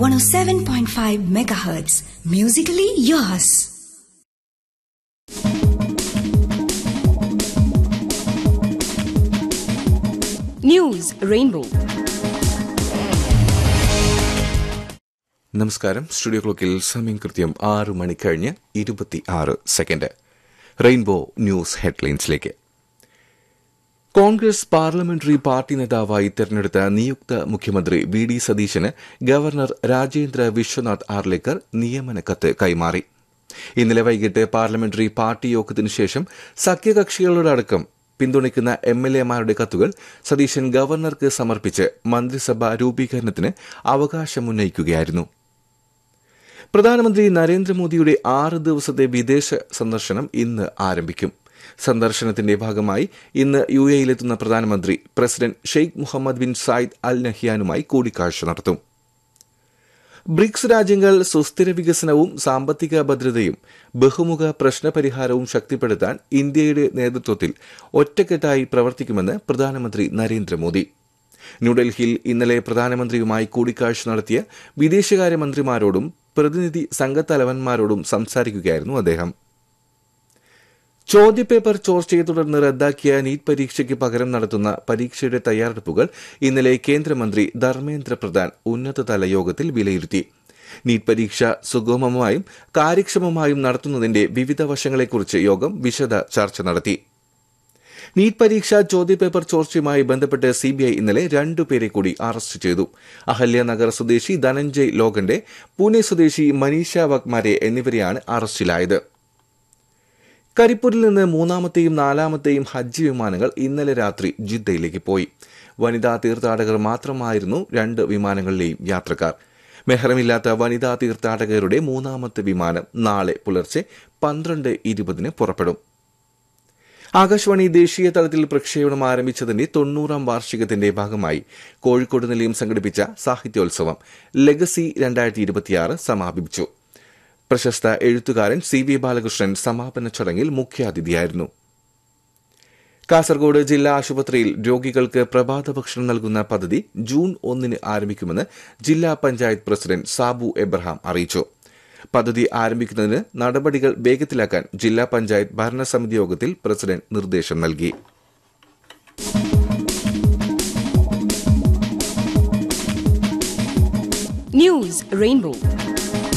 107.5 megahertz. Musically yours. News Rainbow. നമസ്കാരം studio ക്ലോക്കിൽ സമയം കൃത്യം ആറ് മണി കഴിഞ്ഞ് ഇരുപത്തി ആറ് സെക്കൻഡ് റെയിൻബോ ന്യൂസ് ഹെഡ്ലൈൻസിലേക്ക് കോൺഗ്രസ് പാർലമെന്ററി പാർട്ടി നേതാവായി തെരഞ്ഞെടുത്ത നിയുക്ത മുഖ്യമന്ത്രി വി ഡി സതീശന് ഗവർണർ രാജേന്ദ്ര വിശ്വനാഥ് ആർലേക്കർ നിയമന കത്ത് കൈമാറി ഇന്നലെ വൈകിട്ട് പാർലമെന്ററി പാർട്ടി യോഗത്തിനു ശേഷം സഖ്യകക്ഷികളോടക്കം പിന്തുണയ്ക്കുന്ന എം എൽ എമാരുടെ കത്തുകൾ സതീശൻ ഗവർണർക്ക് സമർപ്പിച്ച് മന്ത്രിസഭാ രൂപീകരണത്തിന് അവകാശമുന്നയിക്കുകയായിരുന്നു പ്രധാനമന്ത്രി നരേന്ദ്രമോദിയുടെ ആറ് ദിവസത്തെ വിദേശ സന്ദർശനം ഇന്ന് ആരംഭിക്കും സന്ദർശനത്തിന്റെ ഭാഗമായി ഇന്ന് യു എയിലെത്തുന്ന പ്രധാനമന്ത്രി president Sheikh Mohamed bin Zayed Al നഹ്യാനുമായി കൂടിക്കാഴ്ച നടത്തും ബ്രിക്സ് രാജ്യങ്ങൾ സുസ്ഥിര വികസനവും സാമ്പത്തിക ഭദ്രതയും ബഹുമുഖ പ്രശ്നപരിഹാരവും ശക്തിപ്പെടുത്താൻ ഇന്ത്യയുടെ നേതൃത്വത്തിൽ ഒറ്റക്കെട്ടായി പ്രവർത്തിക്കുമെന്ന് പ്രധാനമന്ത്രി നരേന്ദ്രമോദി ന്യൂഡൽഹിയിൽ ഇന്നലെ പ്രധാനമന്ത്രിയുമായി കൂടിക്കാഴ്ച നടത്തിയ വിദേശകാര്യമന്ത്രിമാരോടും പ്രതിനിധി സംഘത്തലവന്മാരോടും സംസാരിക്കുകയായിരുന്നു അദ്ദേഹം ചോദ്യപേപ്പർ ചോർച്ചയെ തുടർന്ന് റദ്ദാക്കിയ നീറ്റ് പരീക്ഷയ്ക്ക് പകരം നടത്തുന്ന പരീക്ഷയുടെ തയ്യാറെടുപ്പുകൾ ഇന്നലെ കേന്ദ്രമന്ത്രി ധർമ്മേന്ദ്ര പ്രധാൻ ഉന്നതതല യോഗത്തിൽ വിലയിരുത്തി നീറ്റ് പരീക്ഷ സുഗമമായും കാര്യക്ഷമമായും നടത്തുന്നതിന്റെ വിവിധ വശങ്ങളെക്കുറിച്ച് യോഗം വിശദ ചർച്ച നടത്തി നീറ്റ് പരീക്ഷ ചോദ്യപേപ്പർ ചോർച്ചയുമായി ബന്ധപ്പെട്ട് സിബിഐ ഇന്നലെ രണ്ടുപേരെ കൂടി അറസ്റ്റ് ചെയ്തു അഹല്യനഗർ സ്വദേശി ധനഞ്ജയ് ലോകന്റെ പൂനെ സ്വദേശി മനീഷ വക്മാരെ എന്നിവരെയാണ് അറസ്റ്റിലായത് കരിപ്പൂരിൽ നിന്ന് മൂന്നാമത്തെയും നാലാമത്തെയും ഹജ്ജ് വിമാനങ്ങൾ ഇന്നലെ രാത്രി ജിദ്ദയിലേക്ക് പോയി വനിതാ തീർത്ഥാടകർ മാത്രമായിരുന്നു രണ്ട് വിമാനങ്ങളിലെയും യാത്രക്കാർ മെഹ്റമില്ലാത്ത വനിതാ തീർത്ഥാടകരുടെ മൂന്നാമത്തെ വിമാനം നാളെ പുലർച്ചെ പന്ത്രണ്ട് ഇരുപതിന് പുറപ്പെടും ആകാശവാണി ദേശീയ തലത്തിൽ പ്രക്ഷേപണം ആരംഭിച്ചതിന്റെ തൊണ്ണൂറാം വാർഷികത്തിന്റെ ഭാഗമായി കോഴിക്കോട് നിലയം സംഘടിപ്പിച്ച സാഹിത്യോത്സവം ലെഗസി രണ്ടായിരത്തി ഇരുപത്തിയാറ് സമാപിച്ചു പ്രശസ്ത എഴുത്തുകാരൻ സി വി ബാലകൃഷ്ണൻ സമാപന ചടങ്ങിൽ മുഖ്യാതിഥിയായിരുന്നു കാസർഗോഡ് ജില്ലാ ആശുപത്രിയിൽ രോഗികൾക്ക് പ്രഭാത ഭക്ഷണം നൽകുന്ന പദ്ധതി ജൂൺ ഒന്നിന് ആരംഭിക്കുമെന്ന് ജില്ലാ പഞ്ചായത്ത് പ്രസിഡന്റ് സാബു എബ്രഹാം അറിയിച്ചു പദ്ധതി ആരംഭിക്കുന്നതിന് നടപടികൾ വേഗത്തിലാക്കാൻ ജില്ലാ പഞ്ചായത്ത് ഭരണസമിതി യോഗത്തിൽ പ്രസിഡന്റ് നിർദ്ദേശം നൽകി News Rainbow.